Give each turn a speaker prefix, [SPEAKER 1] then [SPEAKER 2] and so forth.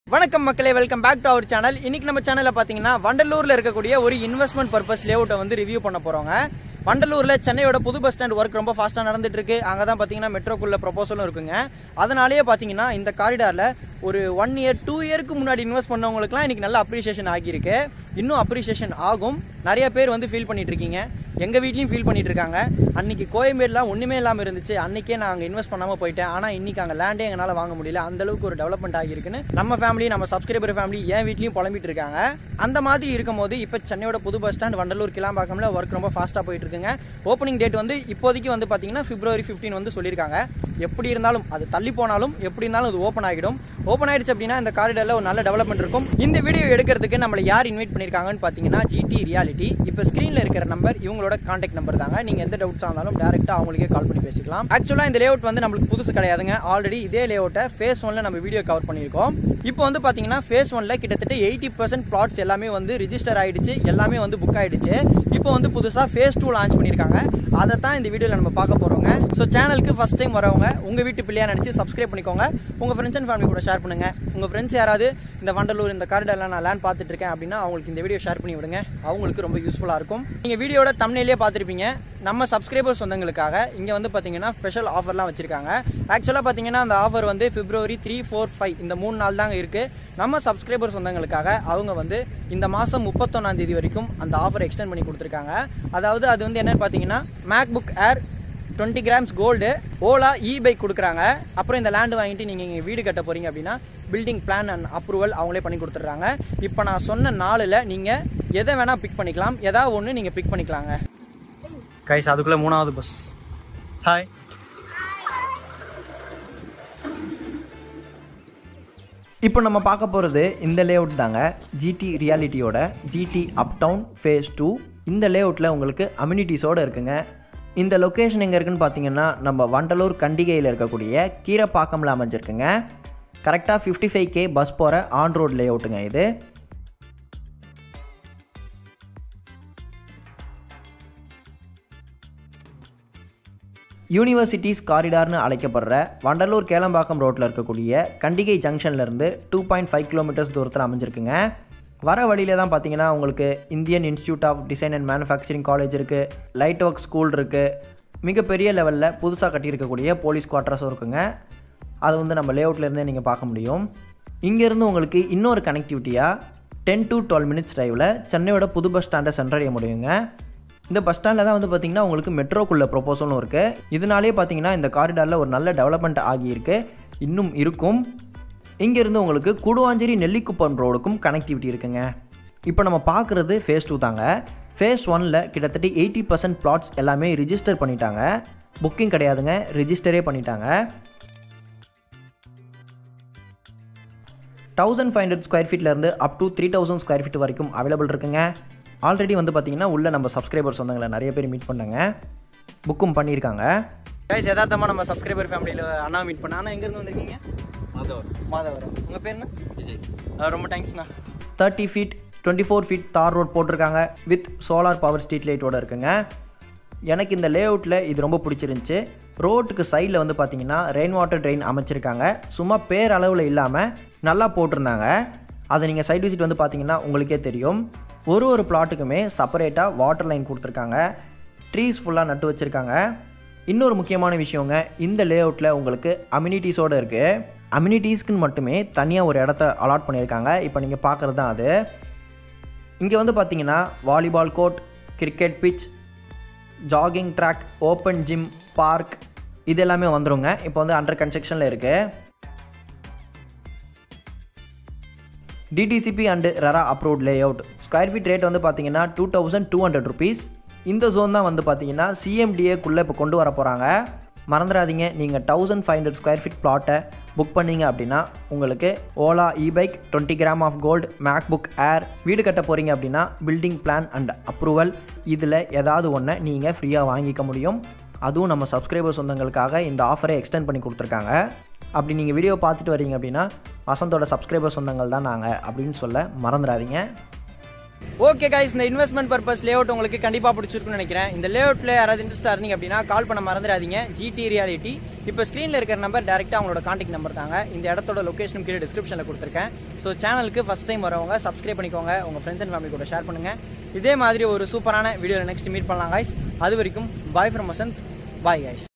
[SPEAKER 1] வணக்கம் மக்களே welcome back to our channel இன்னைக்கு நம்ம சேனல்ல பாத்தீங்கன்னா வண்டலூர்ல இருக்கக்கூடிய ஒரு இன்வெஸ்ட்மெண்ட் பர்பஸ் லேஅவுட்டை வந்து ரிவ்யூ பண்ண போறோங்க வண்டலூர்ல சென்னையோட புது பஸ் ஸ்டாண்ட் ஒர்க் ரொம்ப ஃபாஸ்டா நடந்துட்டு இருக்கு அங்க தான் பாத்தீங்கன்னா மெட்ரோக்குள்ள ப்ரொபோசலும் இருக்குங்க அதனாலேயே பாத்தீங்கன்னா இந்த காரிடார்ல ஒரு ஒன் இயர் டூ இயருக்கு முன்னாடி இன்வெஸ்ட் பண்ணவங்களுக்குலாம் இன்னைக்கு நல்ல அப்ரிசியேஷன் ஆகியிருக்கு இன்னும் அப்ரிசியேஷன் ஆகும் நிறைய பேர் வந்து ஃபீல் பண்ணிட்டு இருக்கீங்க எங்க வீட்லயும் ஃபீல் பண்ணிட்டு இருக்காங்க அன்னைக்கு கோயம்பேடுலாம் ஒண்ணுமே இல்லாம இருந்துச்சு அன்னைக்கே நான் அங்க இன்வெஸ்ட் பண்ணாம போயிட்டேன் ஆனா இன்னைக்கு அங்க லேண்டே எங்களால வாங்க முடியல அந்த அளவுக்கு ஒரு டெவலப்மெண்ட் ஆகியிருக்குன்னு நம்ம ஃபேமிலி நம்ம சப்ஸ்கிரைபர் ஃபேமிலி என் வீட்லயும் புலம்பிட்டு இருக்காங்க அந்த மாதிரி இருக்கும்போது இப்போ சென்னையோட புது பஸ் ஸ்டாண்ட் வண்டலூர் கிளாம்பாக்கம்ல ஒர்க் ரொம்ப ஃபாஸ்டா போயிட்டு இருக்குங்க ஓப்பனிங் டேட் வந்து இப்போதைக்கு வந்து பாத்தீங்கன்னா பிப்ரவரி 15 வந்து சொல்லியிருக்காங்க எப்படி இருந்தாலும் அது தள்ளி போனாலும் எப்படி இருந்தாலும் அது ஓப்பன் ஆகிடும் ஓப்பன் ஆயிடுச்சு அப்படின்னா இந்த காரிடர்ல ஒரு நல்ல டெவலப்மெண்ட் இருக்கும் இந்த வீடியோ எடுக்கிறதுக்கு நம்மளை யார் இன்வைட் பண்ணிருக்காங்கன்னு பாத்தீங்கன்னா ஜிடி ரியாலிட்டி இப்போ ஸ்கிரீன்ல இருக்கிற நம்பர் இவங்களோட கான்டாக்ட் நம்பர் தாங்க நீங்க எந்த டவுட்ஸா இருந்தாலும் டேரக்டா அவங்களுக்கே கால் பண்ணி பேசிக்கலாம் ஆக்சுவலா இந்த லேஅவுட் வந்து நம்மளுக்கு புதுசு கிடையாதுங்க ஆல்ரெடி இதே லேஅவுட்டை ஃபேஸ் ஒன்ல நம்ம வீடியோ கவர் பண்ணியிருக்கோம் இப்போ வந்து பாத்தீங்கன்னா ஃபேஸ் ஒன்ல கிட்டத்தட்ட எயிட்டி பர்சன்ட் பிளாட்ஸ் எல்லாமே வந்து ரிஜிஸ்டர் ஆயிடுச்சு எல்லாமே வந்து புக் ஆயிடுச்சு இப்போ வந்து புதுசா ஃபேஸ் டூ லான்ச் பண்ணியிருக்காங்க அதை தான் இந்த வீடியோவில் நம்ம பார்க்க போறோங்க ஸோ சேனலுக்கு ஃபர்ஸ்ட் டைம் வரவங்க உங்க வீட்டு பிள்ளையா நினைச்சு சப்ஸ்கிரைப் பண்ணிக்கோங்க உங்க ஃப்ரெண்ட்ஸ் அண்ட் ஃபேமிலி கூட ஷேர் பண்ணுங்க உங்க ஃப்ரெண்ட்ஸ் யாராவது இந்த வண்டலூர் இந்த காரிடர்ல நான் லேண்ட் பார்த்துட்டு இருக்கேன் அப்படின்னா அவங்களுக்கு இந்த வீடியோ ஷேர் பண்ணி விடுங்க அவங்களுக்கு ரொம்ப யூஸ்ஃபுல்லா இருக்கும் நீங்க வீடியோட தமிழ்லேயே பார்த்துருப்பீங்க நம்ம சப்ஸ்கிரைபர் சொந்தங்களுக்காக இங்க வந்து பாத்தீங்கன்னா ஸ்பெஷல் ஆஃபர்லாம் வச்சிருக்காங்க ஆக்சுவலா பாத்தீங்கன்னா அந்த ஆஃபர் வந்து பிப்ரவரி த்ரீ ஃபோர் ஃபைவ் இந்த மூணு நாள் தாங்க இருக்கு நம்ம சப்ஸ்கிரைபர் சொந்தங்களுக்காக அவங்க வந்து இந்த மாசம் முப்பத்தொன்னாம் தேதி வரைக்கும் அந்த ஆஃபர் எக்ஸ்டெண்ட் பண்ணி கொடுத்துருக்காங்க அதாவது அது வந்து என்னன்னு பாத்தீங்கன்னா MacBook Air twenty grams gold Ola e bike கொடுக்குறாங்க அப்புறம் இந்த லேண்ட் வாங்கிட்டு நீங்கள் இங்கே வீடு கட்ட போறீங்க அப்படின்னா பில்டிங் பிளான் அண்ட் அப்ரூவல் அவங்களே பண்ணி கொடுத்துட்றாங்க இப்போ நான் சொன்ன நாளில் நீங்கள் எதை வேணால் பிக் பண்ணிக்கலாம் ஏதாவது ஒன்று நீங்கள் பிக் பண்ணிக்கலாங்க கைஸ் அதுக்குள்ளே மூணாவது பஸ் ஹாய் இப்போ நம்ம பார்க்க போகிறது இந்த லேஅவுட் தாங்க ஜிடி ரியாலிட்டியோட GT up down phase two இந்த லேஅவுட்டில் உங்களுக்கு அம்யூனிட்டிஸோடு இருக்குங்க இந்த லொக்கேஷன் எங்கே இருக்குன்னு பார்த்தீங்கன்னா நம்ம வண்டலூர் கண்டிகையில் இருக்கக்கூடிய கீரப்பாக்கம்ல அமைஞ்சிருக்குங்க கரெக்டாக ஃபிஃப்டி ஃபைவ் கே பஸ் போகிற ஆன் ரோட் லேஅவுட்டுங்க இது யூனிவர்சிட்டிஸ் காரிடார்னு அழைக்கப்படுற வண்டலூர் கேளம்பாக்கம் ரோட்டில் இருக்கக்கூடிய கண்டிகை ஜங்ஷன்லேருந்து டூ பாயிண்ட் ஃபைவ் கிலோமீட்டர்ஸ் தூரத்தில் அமைஞ்சிருக்குங்க வர வழியில தான் பார்த்தீங்கன்னா உங்களுக்கு Indian institute of design and manufacturing college இருக்குது லைட் ஒர்க் ஸ்கூல் இருக்குது மிகப்பெரிய லெவலில் புதுசாக கட்டியிருக்கக்கூடிய போலீஸ் குவார்ட்டர்ஸும் இருக்குங்க அது வந்து நம்ம லேஅவுட்லேருந்தே நீங்கள் பார்க்க முடியும் இங்கேருந்து உங்களுக்கு இன்னொரு கனெக்டிவிட்டியாக டென் டு டுவெல் மினிட்ஸ் டிரைவில் சென்னையோட புது பஸ் ஸ்டாண்டை சென்றடைய முடியுங்க இந்த பஸ் ஸ்டாண்டில் தான் வந்து பார்த்தீங்கன்னா உங்களுக்கு மெட்ரோக்குள்ள ப்ரொபோசலும் இருக்குது இதனாலே பார்த்தீங்கன்னா இந்த காரிடாரில் ஒரு நல்ல டெவலப்மெண்ட் ஆகியிருக்கு இன்னும் இருக்கும் இங்கேருந்து உங்களுக்கு கூடுவாஞ்சேரி நெல்லிக்குப்பம் ரோடுக்கும் கனெக்டிவிட்டி இருக்குங்க இப்போ நம்ம பார்க்குறது ஃபேஸ் டூ தாங்க ஃபேஸ் ஒனில் கிட்டத்தட்ட எயிட்டி பர்சன்ட் பிளாட்ஸ் எல்லாமே ரிஜிஸ்டர் பண்ணிட்டாங்க புக்கிங் கிடையாதுங்க ரிஜிஸ்டரே பண்ணிட்டாங்க தௌசண்ட் ஃபைவ் ஹண்ட்ரட் ஸ்கொயர் ஃபீட்லேருந்து up to three thousand square feet வரைக்கும் அவைலபிள் இருக்குங்க ஆல்ரெடி வந்து பார்த்தீங்கன்னா உள்ள நம்ம சப்ஸ்கிரைபர் சொந்தங்களை நிறைய பேர் மீட் பண்ணாங்க புக்கும் பண்ணியிருக்காங்க கைஸ் யதார்த்தமாக நம்ம சப்ஸ்கிரைபர் ஃபேமிலியில் அண்ணா மீட் பண்ண அண்ணா எங்கேருந்து வந்திருக்கீங்க
[SPEAKER 2] மாதவர்
[SPEAKER 1] மாதவரம் உங்கள் பேர் என்ன
[SPEAKER 2] விஜய்
[SPEAKER 1] அஹ் ரொம்ப தேங்க்ஸ்ண்ணா thirty feet twenty four feet தார் ரோட் போட்டிருக்காங்க வித் சோலார் பவர் ஸ்ட்ரீட் லைட்டோட இருக்குங்க எனக்கு இந்த லேஅவுட்டில் இது ரொம்ப பிடிச்சிருந்துச்சு ரோட்டுக்கு சைடில் வந்து பார்த்தீங்கன்னா ரெயின் வாட்டர் ட்ரெயின் அமைச்சிருக்காங்க சும்மா பேரளவில் இல்லாமல் நல்லா போட்டிருந்தாங்க அதை நீங்கள் சைட் விசிட் வந்து பார்த்தீங்கன்னா உங்களுக்கே தெரியும் ஒரு ஒரு பிளாட்டுக்குமே செப்பரேட்டாக வாட்டர் லைன் கொடுத்துருக்காங்க ட்ரீஸ் ஃபுல்லாக நட்டு வச்சுருக்காங்க இன்னொரு முக்கியமான விஷயங்க இந்த லேஅவுட்டில் உங்களுக்கு அம்யூனிட்டிஸோடு இருக்குது அம்யூனிட்டிஸ்க்குன்னு மட்டுமே தனியாக ஒரு இடத்த அலாட் பண்ணியிருக்காங்க இப்போ நீங்கள் பார்க்குறது தான் அது இங்கே வந்து பார்த்தீங்கன்னா volleyball court cricket pitch jogging track open gym park இது எல்லாமே வந்துருங்க இப்போ வந்து அண்டர் கன்ஸ்ட்ரக்ஷனில் இருக்குது DTCP and RERA approved layout square feet rate வந்து பார்த்தீங்கன்னா two thousand two hundred rupees இந்த ஜோன் தான் வந்து பார்த்தீங்கன்னா சிஎம்டிஏக்குள்ளே இப்போ கொண்டு வர போகிறாங்க மறந்துடாதீங்க நீங்கள் thousand five hundred square feet பிளாட்டை புக் பண்ணீங்க அப்படின்னா உங்களுக்கு Ola e bike twenty gram of gold MacBook Air வீடு கட்ட போகிறீங்க அப்படின்னா பில்டிங் பிளான் அண்ட் அப்ரூவல் இதில் ஏதாவது ஒன்றை நீங்கள் ஃப்ரீயாக வாங்கிக்க முடியும் அதுவும் நம்ம சப்ஸ்கிரைபர் சொந்தங்களுக்காக இந்த ஆஃபரை எக்ஸ்டெண்ட் பண்ணி கொடுத்துருக்காங்க அப்படி நீங்கள் வீடியோ பார்த்துட்டு வரீங்க அப்படின்னா வசந்தோட சப்ஸ்கிரைபர் சொந்தங்கள் தான் நாங்கள் அப்படின்னு சொல்ல மறந்துடாதீங்க ஓகே guys இந்த இன்வெஸ்ட்மெண்ட் பர்பஸ் லேஅவுட் உங்களுக்கு கண்டிப்பா பிடிச்சிருக்கும்னு நினைக்கிறேன் இந்த லேஅவுட்ல யாராவது இன்ட்ரெஸ்டா இருந்தீங்க அப்படின்னா கால் பண்ண மறந்துடாதீங்க ஜிடி ரியாலிட்டி இப்போ ஸ்க்ரீனில் இருக்கிற நம்பர் டேரெக்டாக அவங்களோட காண்டாக்ட் நம்பர் தாங்க இந்த இடத்தோட லொகேஷனும் கீழே டிஸ்கிரிப்ஷனில் கொடுத்துருக்கேன் ஸோ சேனலுக்கு ஃபஸ்ட் டைம் வரவங்க சப்ஸ்கிரைப் பண்ணிக்கோங்க உங்கள் ஃப்ரெண்ட்ஸ் அண்ட் ஃபேமிலி கூட ஷேர் பண்ணுங்க இதே மாதிரி ஒரு சூப்பரான வீடியோவில் நெக்ஸ்ட் மீட் பண்ணலாம் guys அது வரைக்கும் bye from Vasanth bye guys